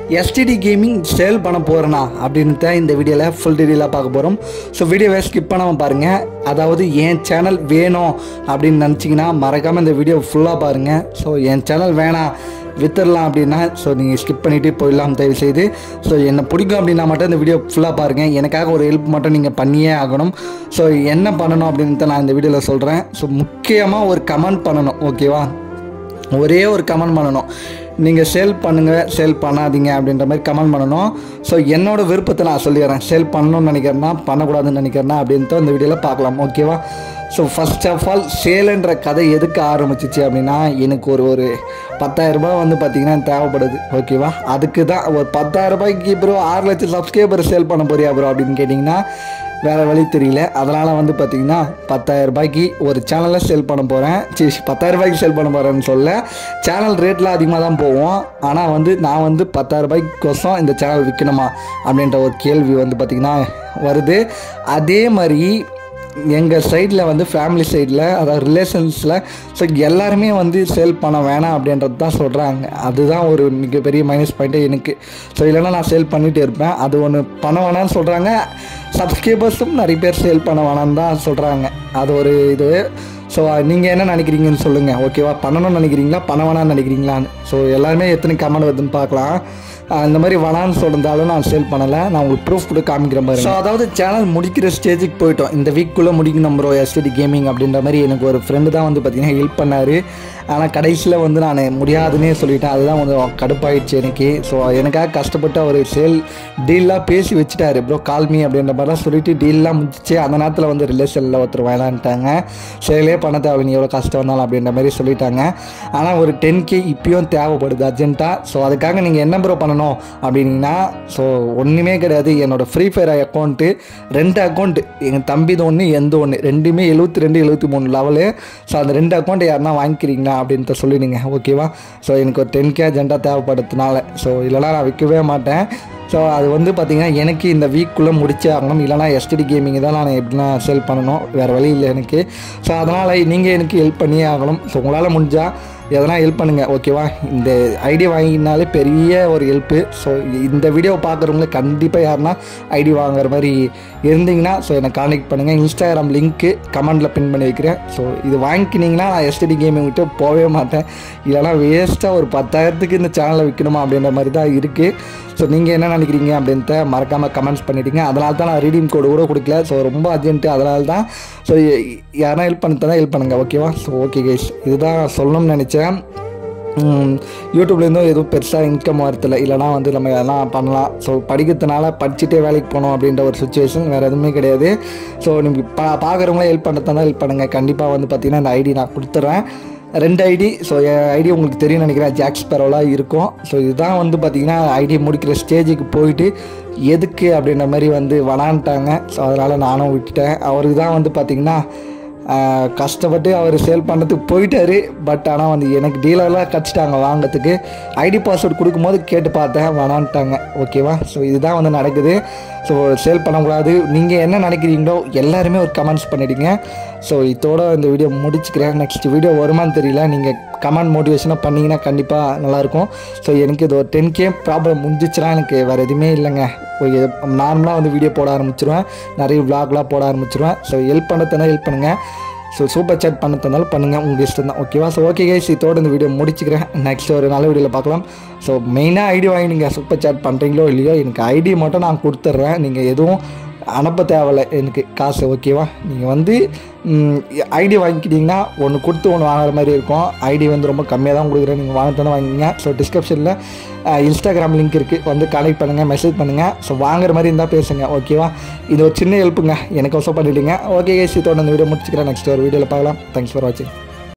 STD gaming sale பண்ண போகிறேனா அப்படின்னு தான் இந்த வீடியோவில் ஃபுல் டீட்டெயிலாக பார்க்க போகிறோம் ஸோ வீடியோவை ஸ்கிப் பண்ணாமல் பாருங்கள் அதாவது என் சேனல் வேணும் அப்படின்னு நினச்சிங்கன்னா மறக்காமல் இந்த வீடியோ ஃபுல்லாக பாருங்கள் ஸோ என் சேனல் வேணாம் வித்துடலாம் அப்படின்னா ஸோ நீங்கள் ஸ்கிப் பண்ணிவிட்டு போயிடலாம் தயவு செய்து ஸோ என்னை பிடிக்கும் அப்படின்னா மட்டும் இந்த வீடியோ ஃபுல்லாக பாருங்கள் எனக்காக ஒரு ஹெல்ப் மட்டும் நீங்கள் பண்ணியே ஆகணும் ஸோ என்ன பண்ணணும் அப்படின்னு நான் இந்த வீடியோவில் சொல்கிறேன் ஸோ முக்கியமாக ஒரு கமெண்ட் பண்ணணும் ஓகேவா ஒரே ஒரு கமெண்ட் பண்ணணும் நீங்கள் சேல் பண்ணுங்கள் சேல் பண்ணாதீங்க அப்படின்ற மாதிரி கமெண்ட் பண்ணணும் ஸோ என்னோட விருப்பத்தை நான் சொல்லிடுறேன் சேல் பண்ணணும்னு நினைக்கிறேன்னா பண்ணக்கூடாதுன்னு நினைக்கிறேன்னா அப்படின்ட்டு இந்த வீடியோவில் பார்க்கலாம் ஓகேவா ஸோ ஃபர்ஸ்ட் ஆஃப் ஆல் சேலுன்ற கதை எதுக்கு ஆரம்பிச்சிச்சு அப்படின்னா எனக்கு ஒரு ஒரு பத்தாயிரரூபா வந்து பார்த்திங்கன்னா தேவைப்படுது ஓகேவா அதுக்கு தான் ஒரு பத்தாயிரம் ரூபாய்க்கு ப்ரோ ஆறு லட்சம் சப்ஸ்கிரைபர் சேல் பண்ண போறியா ப்ரோ அப்படின்னு கேட்டிங்கன்னா வேறு வழி தெரியல அதனால் வந்து பார்த்திங்கன்னா பத்தாயிரம் ரூபாய்க்கு ஒரு சேனலை சேல் பண்ண போகிறேன் சரி பத்தாயிரம் ரூபாய்க்கு சேல் பண்ண போகிறேன்னு சொல்ல சேனல் ரேட்டில் அதிகமாக தான் போவோம் ஆனால் வந்து நான் வந்து பத்தாயிரம் ரூபாய்க்கோசம் இந்த சேனல் விற்கணுமா அப்படின்ற ஒரு கேள்வி வந்து பார்த்திங்கன்னா வருது அதே மாதிரி எங்கள் சைடில் வந்து ஃபேமிலி சைடில் அதாவது ரிலேஷன்ஸில் ஸோ எல்லாருமே வந்து சேல் பண்ண வேணாம் அப்படின்றது தான் சொல்கிறாங்க அதுதான் ஒரு மிகப்பெரிய மைனஸ் பாயிண்ட்டே எனக்கு ஸோ இல்லைன்னா நான் சேல் பண்ணிகிட்டே இருப்பேன் அது ஒன்று பண்ண வேணாம்னு சொல்கிறாங்க சப்ஸ்கிரைபர்ஸும் நிறைய பேர் சேல் பண்ண வேணாம்னு தான் சொல்கிறாங்க அது ஒரு இது ஸோ நீங்கள் என்ன நினைக்கிறீங்கன்னு சொல்லுங்கள் ஓகேவா பண்ணணும்னு நினைக்கிறீங்களா பண்ண வேணாம்னு நினைக்கிறீங்களான்னு ஸோ எல்லாருமே எத்தனை கமெண்ட் வருதுன்னு பார்க்கலாம் ஆஹ் இந்த மாதிரி வேணான்னு சொல்லிருந்தாலும் நான் சேல் பண்ணலை நான் உங்களுக்கு ப்ரூஃப் கூட காமிக்கிற மாதிரி ஸோ அதாவது சேனல் முடிக்கிற ஸ்டேஜுக்கு போயிட்டோம் இந்த வீக்குள்ளே முடிக்கணும் ப்ரோ எஸ்டிடி கேமிங் அப்படின்ற மாதிரி எனக்கு ஒரு ஃப்ரெண்டு தான் வந்து பார்த்தீங்கன்னா ஹெல்ப் பண்ணார் ஆனால் கடைசியில் வந்து நான் முடியாதுன்னே சொல்லிட்டேன் அதுதான் கொஞ்சம் கடுப்பாயிடுச்சு எனக்கு ஸோ எனக்காக கஷ்டப்பட்டு அவர் சேல் டீல்லாம் பேசி வச்சுட்டாரு ப்ரோ கால்மி அப்படின்ற மாதிரிலாம் சொல்லிட்டு டீல்லாம் முடிச்சிச்சு அந்த நேரத்தில் வந்து ரிலேஷனில் ஒருத்தர் வேணான்ட்டாங்க சேலே பண்ண தேவை நீ எவ்வளோ கஷ்டம் வந்தாலும் அப்படின்ற மாதிரி சொல்லிட்டாங்க ஆனால் ஒரு டென் கே இப்பயும் தேவைப்படுது அர்ஜென்ட்டாக ஸோ அதுக்காக நீங்கள் என்ன ப்ரோ பண்ணணும் அப்படின்னீங்கன்னா ஸோ ஒன்றுமே கிடையாது என்னோட ஃப்ரீ ஃபயர் அக்கௌண்ட்டு ரெண்டு அக்கௌண்ட்டு எங்கள் தம்பிது ஒன்று எந்த ஒன்று ரெண்டுமே எழுபத்தி ரெண்டு எழுபத்தி மூணு லெவலு ஸோ அந்த ரெண்டு அக்கௌண்ட் யாருன்னா வாங்கிக்கிறீங்களா அப்படின்ட்டு சொல்லிடுங்க ஓகேவா ஸோ எனக்கு ஒரு டென் கே அர்ஜென்ட்டாக தேவைப்படுறதுனால ஸோ இல்லைனா நான் விற்கவே மாட்டேன் ஸோ அது வந்து பார்த்திங்கன்னா எனக்கு இந்த வீக்குள்ளே முடிச்சே ஆகணும் இல்லைனா எஸ்டிடி கேமிங் தான் நான் எப்படின்னா சேல் பண்ணணும் வேறு வழி இல்லை எனக்கு ஸோ அதனால் நீங்கள் எனக்கு ஹெல்ப் பண்ணியே ஆகணும் ஸோ உங்களால் முடிஞ்சால் எதனா ஹெல்ப் பண்ணுங்கள் ஓகேவா இந்த ஐடி வாங்கினாலே பெரிய ஒரு ஹெல்ப்பு ஸோ இந்த வீடியோ பார்க்குறவங்களுக்கு கண்டிப்பாக யாருன்னா ஐடி வாங்குற மாதிரி இருந்தீங்கன்னா ஸோ என்னை காண்டாக்ட் பண்ணுங்கள் இன்ஸ்டாகிராம் லிங்க்கு கமெண்டில் பின் பண்ணி வைக்கிறேன் ஸோ இது வாங்கிக்கினீங்கன்னா நான் எஸ்டிடி கேமிங் விட்டு போகவே மாட்டேன் இல்லைனா வேஸ்ட்டாக ஒரு பத்தாயிரத்துக்கு இந்த சேனலை விற்கணுமா அப்படின்ற மாதிரி தான் இருக்குது ஸோ நீங்கள் என்ன நினைக்கிறீங்க அப்படின்ட்டு மறக்காமல் கமெண்ட்ஸ் பண்ணிட்டீங்க அதனால தான் நான் ரீடிங் கோடு கூட கொடுக்கல ஸோ ரொம்ப அர்ஜென்ட்டு அதனால தான் ஸோ யாரா ஹெல்ப் பண்ணி ஹெல்ப் பண்ணுங்கள் ஓகேவா ஸோ ஓகே கைஸ் இதுதான் சொல்லணும்னு நினச்சேன் யூடியூப்லேருந்தும் எதுவும் பெருசாக இன்கம் வரதில்ல இல்லைனா வந்து நம்ம எதெல்லாம் பண்ணலாம் ஸோ படிக்கிறதுனால படிச்சுட்டே வேலைக்கு போகணும் அப்படின்ற ஒரு சுச்சுவேஷன் வேறு எதுவுமே கிடையாது ஸோ நீங்கள் பா பார்க்குறவங்களே ஹெல்ப் பண்ணுறதா ஹெல்ப் பண்ணுங்கள் கண்டிப்பாக வந்து பார்த்திங்கன்னா இந்த ஐடி நான் கொடுத்துட்றேன் ரெண்டு ஐடி ஸோ என் ஐடி உங்களுக்கு தெரியும் நினைக்கிறேன் ஜாக்ஸ் பெரோலாக இருக்கும் ஸோ இதுதான் வந்து பார்த்திங்கன்னா ஐடி முடிக்கிற ஸ்டேஜுக்கு போயிட்டு எதுக்கு அப்படின்ற மாதிரி வந்து வனான்ட்டாங்க ஸோ அதனால் நானும் விட்டுட்டேன் அவருக்கு தான் வந்து பார்த்திங்கன்னா கஷ்டப்பட்டு அவர் சேல் பண்ணுறதுக்கு போயிட்டாரு பட் ஆனால் வந்து எனக்கு டீலர்லாம் கச்சிட்டாங்க வாங்கிறதுக்கு ஐடி பாஸ்வேர்டு கொடுக்கும்போது கேட்டு பார்த்தேன் வேணான்ட்டாங்க ஓகேவா ஸோ இதுதான் வந்து நடக்குது ஸோ சேல் பண்ணக்கூடாது நீங்கள் என்ன நினைக்கிறீங்களோ எல்லாருமே ஒரு கமெண்ட்ஸ் பண்ணிவிடுங்க ஸோ இதோட இந்த வீடியோ முடிச்சுக்கிறேன் நெக்ஸ்ட் வீடியோ வருமானு தெரியல நீங்கள் கமெண்ட் மோட்டிவேஷனாக பண்ணிங்கன்னா கண்டிப்பாக நல்லாயிருக்கும் ஸோ எனக்கு இது ஒரு டென் கே ப்ராப்ளம் முடிஞ்சிச்சுன்னா எனக்கு வேறு எதுவுமே இல்லைங்க நார்மலாக வந்து வீடியோ போட ஆரம்பிச்சிருவேன் நிறைய விளாக்லாம் போட ஆரம்பிச்சிருவேன் ஸோ ஹெல்ப் பண்ணுறதுனா ஹெல்ப் பண்ணுங்கள் ஸோ சூப்பர் சாட் பண்ண தந்தாலும் பண்ணுங்கள் உங்கள் இஷ்டம் தான் ஓகேவா ஸோ ஓகே கைஸ் இதோட இந்த வீடியோ முடிச்சுக்கிறேன் நெக்ஸ்ட் ஒரு நல்ல வீடியோவில் பார்க்கலாம் ஸோ மெயினாக ஐடி வாங்கி நீங்கள் சூப்பர் சாட் பண்ணுறீங்களோ இல்லையோ எனக்கு ஐடி மட்டும் நான் கொடுத்துட்றேன் நீங்கள் எதுவும் அனுப்ப தேவையில்ல எனக்கு காசு ஓகேவா நீங்கள் வந்து ஐடி வாங்கிக்கிட்டிங்கன்னா ஒன்று கொடுத்து ஒன்று வாங்குற மாதிரி இருக்கும் ஐடி வந்து ரொம்ப கம்மியாக தான் கொடுக்குறேன் நீங்கள் வாங்கிட்டோன்னு வாங்கிங்க ஸோ டிஸ்கிரிப்ஷனில் இன்ஸ்டாகிராம் லிங்க் இருக்குது வந்து கனெக்ட் பண்ணுங்கள் மெசேஜ் பண்ணுங்கள் ஸோ வாங்குற மாதிரி இருந்தால் பேசுங்க ஓகேவா இது ஒரு சின்ன ஹெல்ப்புங்க எனக்கு ஒசம் பண்ணிவிடுங்க ஓகே கேஸ் இதோட இந்த வீடியோ முடிச்சுக்கிறேன் நெக்ஸ்ட் ஒரு வீடியோவில் பார்க்கலாம் தேங்க்ஸ் ஃபார் வாட்சிங்